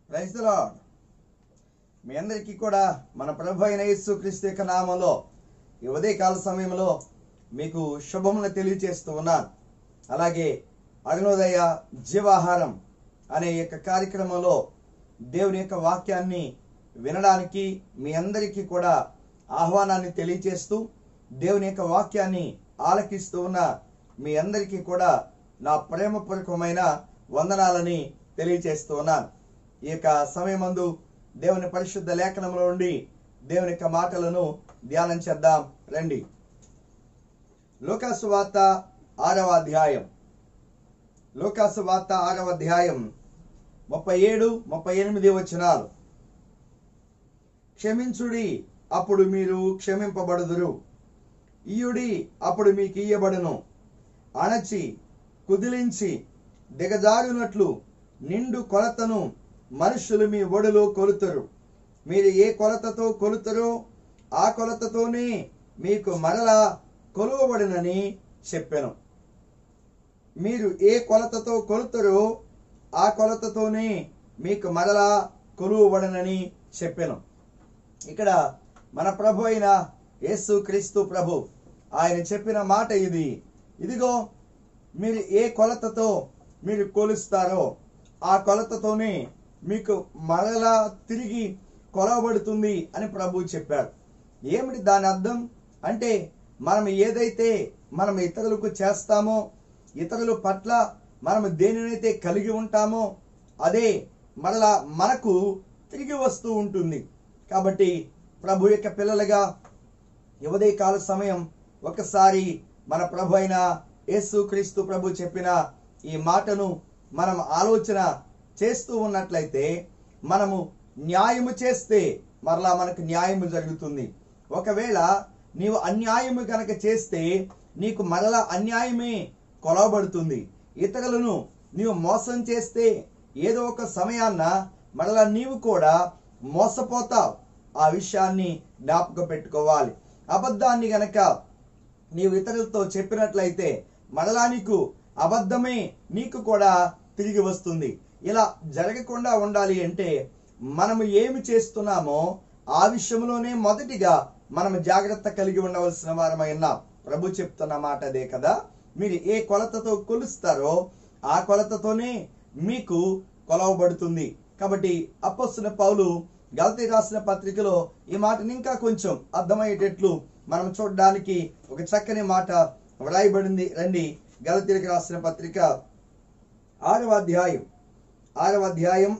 praise the lord మీ అందరికీ కూడా మన ప్రభు అయిన యేసు క్రీస్తు యొక్క నామంలో ఈ ఉదయకాల సమయంలో మీకు శుభములు తెలియజేస్తూ ఉన్నాను అలాగే అరుణోదయ జీవాహారం అనే యొక్క కార్యక్రమంలో దేవుని యొక్క వాక్యాన్ని వినడానికి మీ అందరికీ కూడా ఆహ్వానాన్ని తెలియజేస్తూ దేవుని యొక్క వాక్యాన్ని ఆలకిస్తూ ఉన్న మీ అందరికీ కూడా నా ప్రేమపూర్వకమైన వందనాలని తెలియజేస్తూ ఉన్నాను ఈ యొక్క సమయమందు దేవుని పరిశుద్ధ లేఖనంలో నుండి దేవుని యొక్క మాటలను ధ్యానం చేద్దాం రండి లోకాసు వార్త ఆరవ అధ్యాయం లోకాసు వార్త ఆరవ అధ్యాయం ముప్పై ఏడు ముప్పై ఎనిమిది వచనాలు క్షమించుడి అప్పుడు మీరు క్షమింపబడుదురు ఇయుడి అప్పుడు మీకు ఇయ్యబడును అణచి కుదిలించి దిగజారునట్లు నిండు కొలతను మనుషులు మీ ఒడిలో కొలుతరు మీరు ఏ కొలతతో కొలుతరో ఆ కొలతతోనే మీకు మరలా కొలువబడినని చెప్పాను మీరు ఏ కొలతతో కొలుతరో ఆ కొలతతోనే మీకు మరలా కొలువబడనని చెప్పాను ఇక్కడ మన ప్రభు అయిన యేసు క్రీస్తు ప్రభు ఆయన చెప్పిన మాట ఇది ఇదిగో మీరు ఏ కొలతతో మీరు కొలుస్తారో ఆ కొలతతోనే మీకు మరలా తిరిగి కొలవబడుతుంది అని ప్రభు చెప్పాడు ఏమిటి దాని అర్థం అంటే మనం ఏదైతే మనం ఇతరులకు చేస్తామో ఇతరుల పట్ల మనం దేనినైతే కలిగి ఉంటామో అదే మరలా మనకు తిరిగి వస్తూ ఉంటుంది కాబట్టి ప్రభు యొక్క పిల్లలుగా ఉదయ కాల సమయం ఒకసారి మన ప్రభు అయిన యేసు క్రీస్తు ప్రభు చెప్పిన ఈ మాటను మనం ఆలోచన చేస్తూ ఉన్నట్లయితే మనము న్యాయము చేస్తే మరలా మనకు న్యాయము జరుగుతుంది ఒకవేళ నీవు అన్యాయము కనుక చేస్తే నీకు మరలా అన్యాయమే కొలవబడుతుంది ఇతరులను నీవు మోసం చేస్తే ఏదో ఒక సమయాన్న మరలా నీవు కూడా మోసపోతావు ఆ విషయాన్ని జ్ఞాపకం పెట్టుకోవాలి అబద్ధాన్ని గనక నీవు ఇతరులతో చెప్పినట్లయితే మరలా నీకు అబద్ధమే నీకు కూడా తిరిగి వస్తుంది ఇలా జరగకుండా ఉండాలి అంటే మనము ఏమి చేస్తున్నామో ఆ విషయంలోనే మొదటిగా మనం జాగ్రత్త కలిగి ఉండవలసిన వారమై ఉన్నాం ప్రభు చెప్తున్న మాట అదే కదా మీరు ఏ కొలతతో కొలుస్తారో ఆ కొలతతోనే మీకు కొలవబడుతుంది కాబట్టి అప్పస్తున్న పౌలు గలతీ రాసిన పత్రికలో ఈ మాటని ఇంకా కొంచెం అర్థమయ్యేటట్లు మనం చూడడానికి ఒక చక్కని మాట వ్రాయబడింది రండి గలతీలకు రాసిన పత్రిక ఆరవ అధ్యాయం ఆరవ అధ్యాయం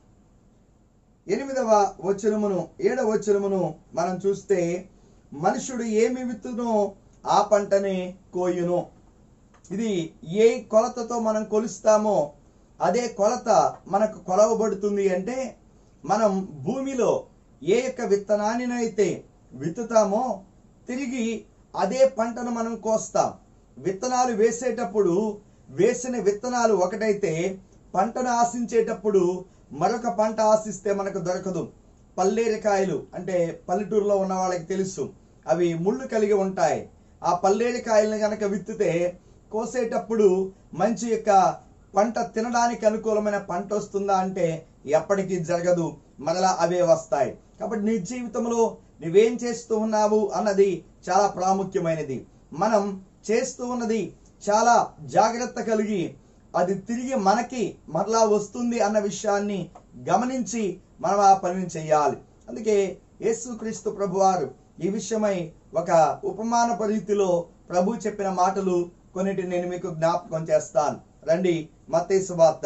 ఎనిమిదవ వచనమును ఏడవ వచనమును మనం చూస్తే మనుషుడు ఏమి విత్తునో ఆ పంటనే కోయును ఇది ఏ కొలతతో మనం కొలుస్తామో అదే కొలత మనకు కొలవబడుతుంది అంటే మనం భూమిలో ఏ యొక్క విత్తనాన్నినైతే విత్తుతామో తిరిగి అదే పంటను మనం కోస్తాం విత్తనాలు వేసేటప్పుడు వేసిన విత్తనాలు ఒకటైతే పంటను ఆశించేటప్పుడు మరొక పంట ఆశిస్తే మనకు దొరకదు పల్లేరికాయలు అంటే పల్లెటూరులో ఉన్న వాళ్ళకి తెలుసు అవి ముళ్ళు కలిగి ఉంటాయి ఆ పల్లేరికాయలను గనక విత్తితే కోసేటప్పుడు మంచి యొక్క పంట తినడానికి అనుకూలమైన పంట వస్తుందా అంటే ఎప్పటికీ జరగదు మరలా అవే వస్తాయి కాబట్టి నీ జీవితంలో నువ్వేం చేస్తూ ఉన్నావు అన్నది చాలా ప్రాముఖ్యమైనది మనం చేస్తూ ఉన్నది చాలా జాగ్రత్త కలిగి అది తిరిగి మనకి మరలా వస్తుంది అన్న విషయాన్ని గమనించి మనం ఆ పనిని చేయాలి అందుకే యేసుక్రీస్తు ప్రభువారు ఈ విషయమై ఒక ఉపమాన రీతిలో ప్రభు చెప్పిన మాటలు కొన్నిటిని నేను మీకు జ్ఞాపకం చేస్తాను రండి మత్తేసు వార్త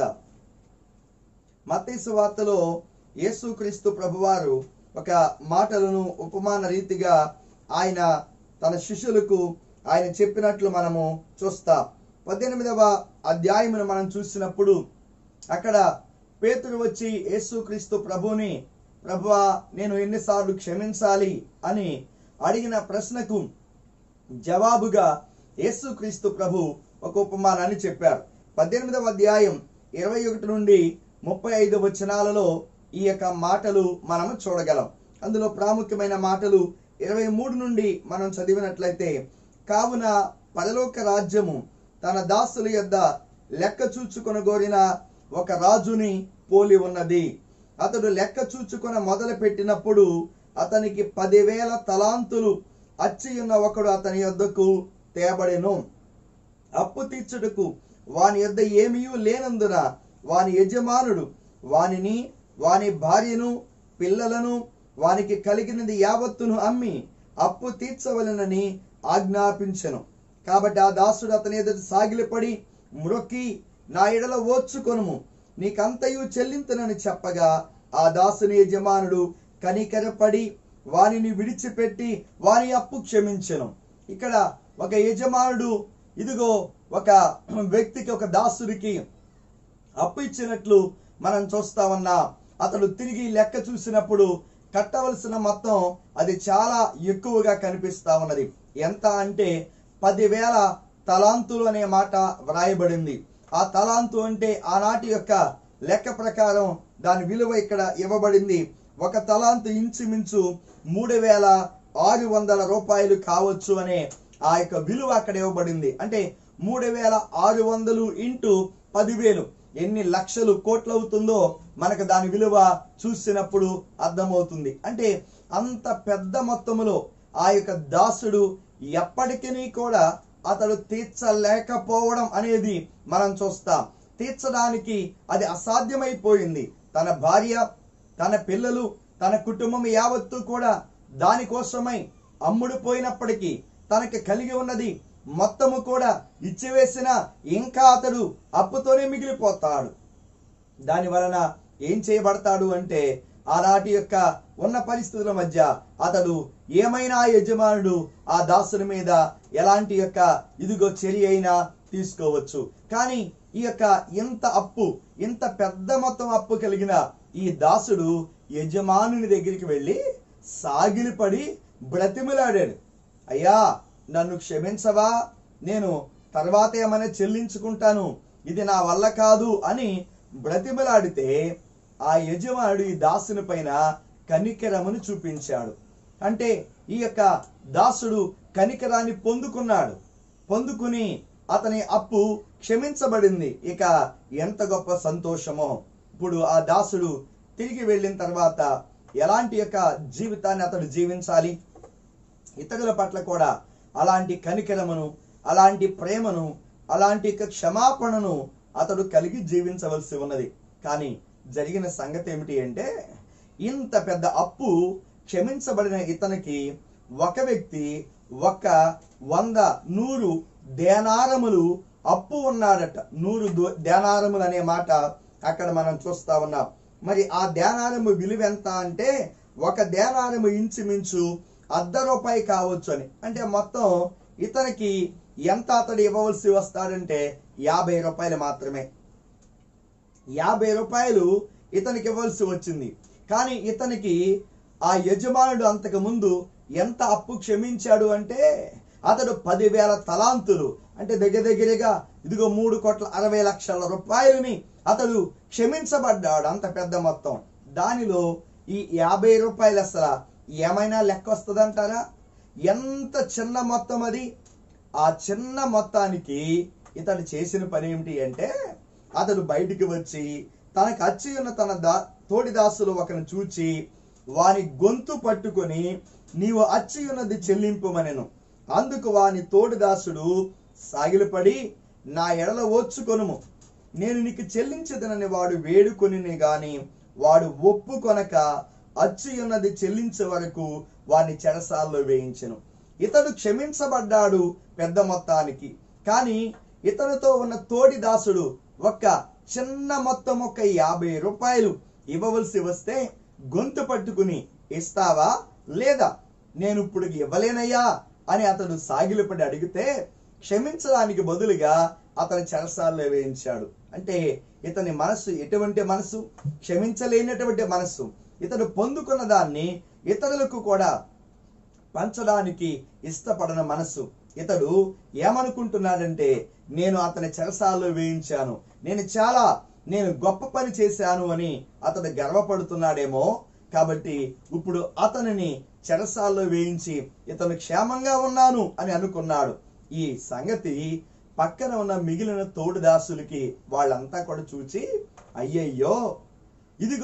మత్తేసు వార్తలో యేసుక్రీస్తు ప్రభువారు ఒక మాటలను ఉపమాన రీతిగా ఆయన తన శిష్యులకు ఆయన చెప్పినట్లు మనము చూస్తాం పద్దెనిమిదవ అధ్యాయమును మనం చూసినప్పుడు అక్కడ పేతురు వచ్చి యేసుక్రీస్తు ప్రభుని ప్రభువా నేను ఎన్నిసార్లు క్షమించాలి అని అడిగిన ప్రశ్నకు జవాబుగా యేసుక్రీస్తు ప్రభు ఒక ఉపమానాన్ని చెప్పారు పద్దెనిమిదవ అధ్యాయం ఇరవై ఒకటి నుండి ముప్పై ఐదు వచనాలలో ఈ యొక్క మాటలు మనం చూడగలం అందులో ప్రాముఖ్యమైన మాటలు ఇరవై మూడు నుండి మనం చదివినట్లయితే కావున పరలోక రాజ్యము తన దాసుల యొద్ద లెక్క చూచుకొనగోరిన ఒక రాజుని పోలి ఉన్నది అతడు లెక్క చూచుకొన మొదలు పెట్టినప్పుడు అతనికి పదివేల తలాంతులు అచ్చి ఉన్న ఒకడు అతని యొద్దకు తేబడెను అప్పు తీర్చుటకు వాని యొద్ద ఏమీయూ లేనందున వాని యజమానుడు వానిని వాని భార్యను పిల్లలను వానికి కలిగినది యావత్తును అమ్మి అప్పు తీర్చవలెనని ఆజ్ఞాపించెను కాబట్టి ఆ దాసుడు అతని ఎదుట సాగిలపడి మ్రొక్కి నా ఎడల ఓర్చుకొనుము నీకంతయు చెల్లింతునని చెప్పగా ఆ దాసుని యజమానుడు కనికరపడి వానిని విడిచిపెట్టి వాని అప్పు క్షమించెను ఇక్కడ ఒక యజమానుడు ఇదిగో ఒక వ్యక్తికి ఒక దాసుడికి అప్పు ఇచ్చినట్లు మనం చూస్తా ఉన్నా అతడు తిరిగి లెక్క చూసినప్పుడు కట్టవలసిన మొత్తం అది చాలా ఎక్కువగా కనిపిస్తా ఉన్నది ఎంత అంటే పదివేల తలాంతులు అనే మాట వ్రాయబడింది ఆ తలాంతు అంటే ఆనాటి యొక్క లెక్క ప్రకారం దాని విలువ ఇక్కడ ఇవ్వబడింది ఒక తలాంతు ఇంచుమించు మూడు వేల ఆరు వందల రూపాయలు కావచ్చు అనే ఆ యొక్క విలువ అక్కడ ఇవ్వబడింది అంటే మూడు వేల ఆరు వందలు ఇంటూ పదివేలు ఎన్ని లక్షలు కోట్లు అవుతుందో మనకు దాని విలువ చూసినప్పుడు అర్థమవుతుంది అంటే అంత పెద్ద మొత్తములో ఆ యొక్క దాసుడు ఎప్పటికీ కూడా అతడు తీర్చలేకపోవడం అనేది మనం చూస్తాం తీర్చడానికి అది అసాధ్యమైపోయింది తన భార్య తన పిల్లలు తన కుటుంబం యావత్తు కూడా దానికోసమై అమ్ముడు పోయినప్పటికీ తనకి కలిగి ఉన్నది మొత్తము కూడా ఇచ్చివేసిన ఇంకా అతడు అప్పుతోనే మిగిలిపోతాడు దాని వలన ఏం చేయబడతాడు అంటే ఆనాటి యొక్క ఉన్న పరిస్థితుల మధ్య అతడు ఏమైనా యజమానుడు ఆ దాసుని మీద ఎలాంటి యొక్క ఇదిగో చర్య అయినా తీసుకోవచ్చు కానీ ఈ యొక్క ఇంత అప్పు ఇంత పెద్ద మొత్తం అప్పు కలిగిన ఈ దాసుడు యజమానుని దగ్గరికి వెళ్ళి సాగిలిపడి బ్రతిమలాడాడు అయ్యా నన్ను క్షమించవా నేను తర్వాత ఏమైనా చెల్లించుకుంటాను ఇది నా వల్ల కాదు అని బ్రతిమలాడితే ఆ యజమానుడు ఈ దాసుని పైన కనికరమును చూపించాడు అంటే ఈ యొక్క దాసుడు కనికరాన్ని పొందుకున్నాడు పొందుకుని అతని అప్పు క్షమించబడింది ఇక ఎంత గొప్ప సంతోషమో ఇప్పుడు ఆ దాసుడు తిరిగి వెళ్ళిన తర్వాత ఎలాంటి యొక్క జీవితాన్ని అతడు జీవించాలి ఇతరుల పట్ల కూడా అలాంటి కనికరమును అలాంటి ప్రేమను అలాంటి యొక్క క్షమాపణను అతడు కలిగి జీవించవలసి ఉన్నది కానీ జరిగిన సంగతి ఏమిటి అంటే ఇంత పెద్ద అప్పు క్షమించబడిన ఇతనికి ఒక వ్యక్తి ఒక వంద నూరు దేనారములు అప్పు ఉన్నాడట నూరు దో- దేనారములు అనే మాట అక్కడ మనం చూస్తా ఉన్నాం మరి ఆ దేనారము విలువ ఎంత అంటే ఒక దేనారము ఇంచుమించు అర్ధ రూపాయి కావచ్చు అని అంటే మొత్తం ఇతనికి ఎంత అతడు ఇవ్వవలసి వస్తాడంటే యాభై రూపాయలు మాత్రమే యాభై రూపాయలు ఇతనికి ఇవ్వాల్సి వచ్చింది కానీ ఇతనికి ఆ యజమానుడు అంతకు ముందు ఎంత అప్పు క్షమించాడు అంటే అతడు పదివేల తలాంతులు అంటే దగ్గర దగ్గరగా ఇదిగో మూడు కోట్ల అరవై లక్షల రూపాయలని అతడు క్షమించబడ్డాడు అంత పెద్ద మొత్తం దానిలో ఈ యాభై రూపాయలు అసలు ఏమైనా లెక్క వస్తుందంటారా ఎంత చిన్న మొత్తం అది ఆ చిన్న మొత్తానికి ఇతడు చేసిన పని ఏమిటి అంటే అతడు బయటికి వచ్చి తనకు అచ్చి ఉన్న తన దా తోడి దాసులు ఒకరిని చూచి వాని గొంతు పట్టుకొని నీవు అచ్చి ఉన్నది చెల్లింపుమనెను అందుకు వాని తోడి దాసుడు సాగిలపడి నా ఎడల ఓర్చుకొనుము నేను నీకు చెల్లించదనని వాడు వేడుకొని గాని వాడు ఒప్పుకొనక అచ్చి ఉన్నది చెల్లించే వరకు వాని చెరసాల్లో వేయించెను ఇతడు క్షమించబడ్డాడు పెద్ద మొత్తానికి కానీ ఇతనితో ఉన్న తోడి దాసుడు ఒక్క చిన్న మొత్తం ఒక యాభై రూపాయలు ఇవ్వవలసి వస్తే గొంతు పట్టుకుని ఇస్తావా లేదా నేను ఇప్పుడు ఇవ్వలేనయ్యా అని అతడు సాగిలపడి అడిగితే క్షమించడానికి బదులుగా అతని చెరసాల్లో వేయించాడు అంటే ఇతని మనస్సు ఎటువంటి మనసు క్షమించలేనటువంటి మనస్సు ఇతడు పొందుకున్న దాన్ని ఇతరులకు కూడా పంచడానికి ఇష్టపడన మనస్సు ఇతడు ఏమనుకుంటున్నాడంటే నేను అతని చెరసాల్లో వేయించాను నేను చాలా నేను గొప్ప పని చేశాను అని అతడు గర్వపడుతున్నాడేమో కాబట్టి ఇప్పుడు అతనిని చెరసాల్లో వేయించి ఇతను క్షేమంగా ఉన్నాను అని అనుకున్నాడు ఈ సంగతి పక్కన ఉన్న మిగిలిన తోడు దాసులకి వాళ్ళంతా కూడా చూచి అయ్యయ్యో ఇదిగో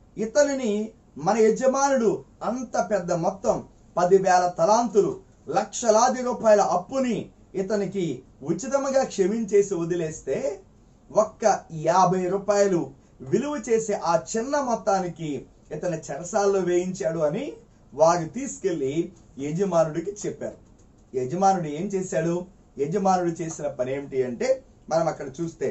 ఇతనిని మన యజమానుడు అంత పెద్ద మొత్తం పదివేల తలాంతులు లక్షలాది రూపాయల అప్పుని ఇతనికి ఉచితముగా క్షమించేసి వదిలేస్తే ఒక్క యాభై రూపాయలు విలువ చేసే ఆ చిన్న మొత్తానికి ఇతని చెరసాల్లో వేయించాడు అని వారు తీసుకెళ్లి యజమానుడికి చెప్పారు యజమానుడు ఏం చేశాడు యజమానుడు చేసిన పని ఏమిటి అంటే మనం అక్కడ చూస్తే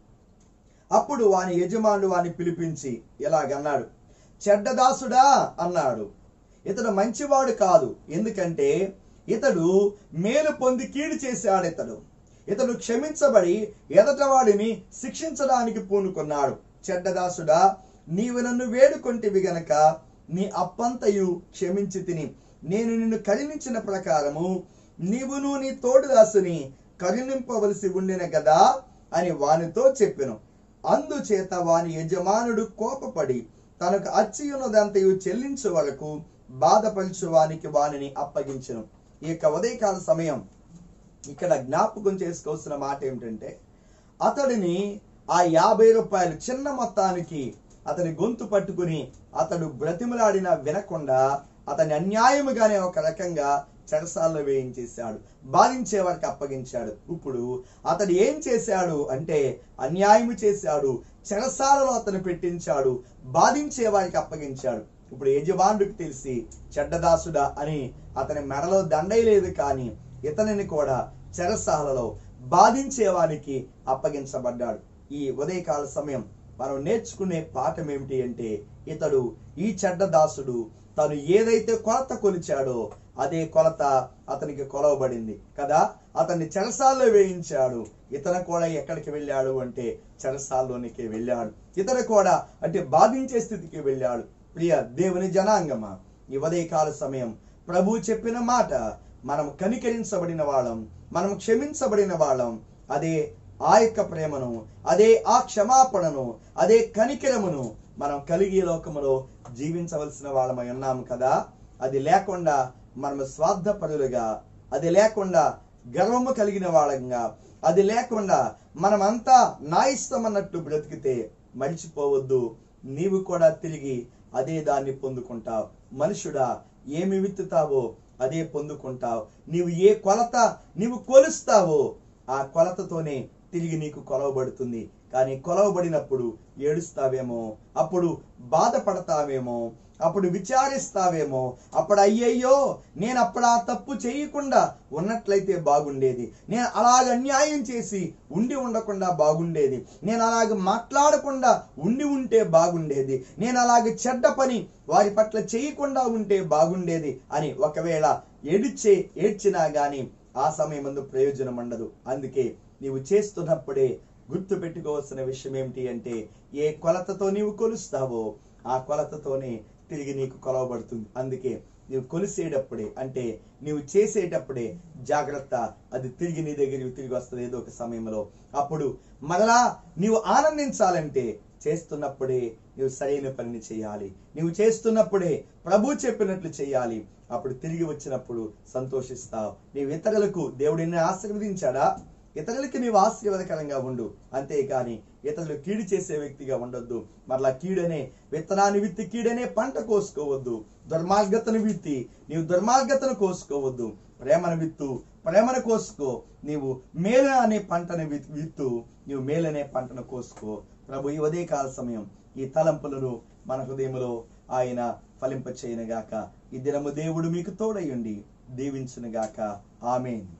అప్పుడు వాని యజమానుడు వాని పిలిపించి ఇలాగన్నాడు చెడ్డదాసుడా అన్నాడు ఇతడు మంచివాడు కాదు ఎందుకంటే ఇతడు మేలు పొంది కీడు చేశాడు ఇతడు ఇతడు క్షమించబడి ఎదటవాడిని శిక్షించడానికి పూనుకున్నాడు చెడ్డదాసుడా నీవు నన్ను వేడుకొంటివి గనక నీ అప్పంతయు క్షమించి తిని నేను నిన్ను కరుణించిన ప్రకారము నీవును నీ తోడుదాసుని కరుణింపవలసి ఉండిన కదా అని వానితో చెప్పెను అందుచేత వాని యజమానుడు కోపపడి తనకు అచ్చి ఉన్నదంతయు చెల్లించు వరకు బాధపరచు వానికి వానిని అప్పగించెను ఈ యొక్క ఉదయకాల సమయం ఇక్కడ జ్ఞాపకం చేసుకోవాల్సిన మాట ఏమిటంటే అతడిని ఆ యాభై రూపాయలు చిన్న మొత్తానికి అతని గొంతు పట్టుకుని అతడు బ్రతిమలాడినా వినకుండా అతని అన్యాయముగానే ఒక రకంగా చెరసాల్లో వేయించేశాడు బాధించే వారికి అప్పగించాడు ఇప్పుడు అతడు ఏం చేశాడు అంటే అన్యాయము చేశాడు చెరసాలలో అతను పెట్టించాడు బాధించే వారికి అప్పగించాడు ఇప్పుడు యజమానుడికి తెలిసి చెడ్డదాసుడా అని అతని మెడలో దండయలేదు కానీ ఇతనిని కూడా చెరసాలలో బాధించేవానికి అప్పగించబడ్డాడు ఈ ఉదయకాల సమయం మనం నేర్చుకునే పాఠం ఏమిటి అంటే ఇతడు ఈ చెడ్డ దాసుడు తను ఏదైతే కొలత కొలిచాడో అదే కొలత అతనికి కొలవబడింది కదా అతన్ని చెరసాల్లో వేయించాడు ఇతను కూడా ఎక్కడికి వెళ్ళాడు అంటే చెరసాల్లోనికి వెళ్ళాడు ఇతను కూడా అంటే బాధించే స్థితికి వెళ్ళాడు ప్రియ దేవుని జనాంగమా ఈ ఉదయకాల సమయం ప్రభు చెప్పిన మాట మనం కనికరించబడిన వాళ్ళం మనం క్షమించబడిన వాళ్ళం అదే ఆ యొక్క ప్రేమను అదే ఆ క్షమాపణను అదే కనికరమును మనం కలిగి లోకములో జీవించవలసిన వాళ్ళమై ఉన్నాము కదా అది లేకుండా మనము స్వార్థపరులుగా అది లేకుండా గర్వము కలిగిన వాళ్ళంగా అది లేకుండా మనమంతా నా ఇష్టం అన్నట్టు బ్రతికితే మర్చిపోవద్దు నీవు కూడా తిరిగి అదే దాన్ని పొందుకుంటావు మనుషుడా ఏమి విత్తుతావో అదే పొందుకుంటావు నీవు ఏ కొలత నీవు కొలుస్తావో ఆ కొలతతోనే తిరిగి నీకు కొలవబడుతుంది కానీ కొలవబడినప్పుడు ఏడుస్తావేమో అప్పుడు బాధపడతావేమో అప్పుడు విచారిస్తావేమో అప్పుడు అయ్యయ్యో నేను అప్పుడు ఆ తప్పు చేయకుండా ఉన్నట్లయితే బాగుండేది నేను అలాగ అన్యాయం చేసి ఉండి ఉండకుండా బాగుండేది నేను అలాగ మాట్లాడకుండా ఉండి ఉంటే బాగుండేది నేను అలాగ చెడ్డ పని వారి పట్ల చేయకుండా ఉంటే బాగుండేది అని ఒకవేళ ఏడ్చే ఏడ్చినా గాని ఆ సమయం ముందు ప్రయోజనం ఉండదు అందుకే నీవు చేస్తున్నప్పుడే గుర్తు పెట్టుకోవాల్సిన విషయం ఏమిటి అంటే ఏ కొలతతో నీవు కొలుస్తావో ఆ కొలతతోనే తిరిగి నీకు కొలవబడుతుంది అందుకే నీవు కొలిసేటప్పుడే అంటే నీవు చేసేటప్పుడే జాగ్రత్త అది తిరిగి నీ దగ్గరికి తిరిగి వస్తుంది ఏదో ఒక సమయంలో అప్పుడు మరలా నీవు ఆనందించాలంటే చేస్తున్నప్పుడే నీవు సరైన పనిని చేయాలి నీవు చేస్తున్నప్పుడే ప్రభు చెప్పినట్లు చేయాలి అప్పుడు తిరిగి వచ్చినప్పుడు సంతోషిస్తావు నీవు ఇతరులకు దేవుడు నిన్ను ఆశీర్వదించాడా ఇతరులకి నీవు ఆశీర్వాదకరంగా ఉండు అంతేకాని ఇతరులు కీడు చేసే వ్యక్తిగా ఉండొద్దు మరలా కీడనే విత్తనాన్ని విత్తి కీడనే పంట కోసుకోవద్దు దుర్మార్గతను విత్తి నీవు దుర్మార్గతను కోసుకోవద్దు ప్రేమను విత్తు ప్రేమను కోసుకో నీవు మేలు అనే పంటను విత్- విత్తు నీవు మేలనే పంటను కోసుకో ప్రభు ఈ ఉదయకాల సమయం ఈ తలంపులను మన హృదయములో ఆయన ఫలింప చేయనుగాక ఈ దినము దేవుడు మీకు తోడయుండి దీవించునుగాక ఆమెన్